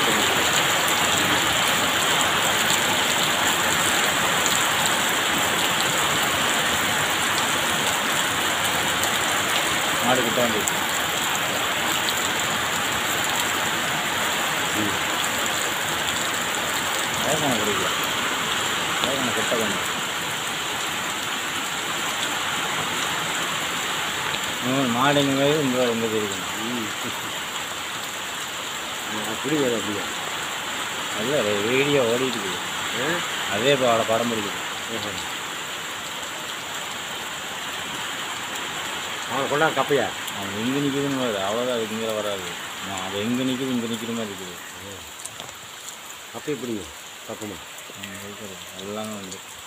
மாடு கிட்ட வந்து வேகனை குடிக்கல வேகனை கிட்ட கொஞ்சம் ம், மாடுங்க மாதிரி இங்கே ரொம்ப தெரியும் அப்படி வேறு அப்படியா அல்ல வீடியோ ஓடிட்டு இருக்குது அதே இப்போ அவளை படம் பிடிக்குது அவனை கொண்டா கப்பையா அவன் எங்கே நிற்குதுன்னு வருது அவ்வளோதான் அதுக்கு இங்கே வராது நான் அது எங்கே நிற்குது இங்கே நிற்கிற மாதிரி இருக்குது கப்பையை பிடிங்க பக்கமாக ம், இருக்கிறது எல்லாமே வந்து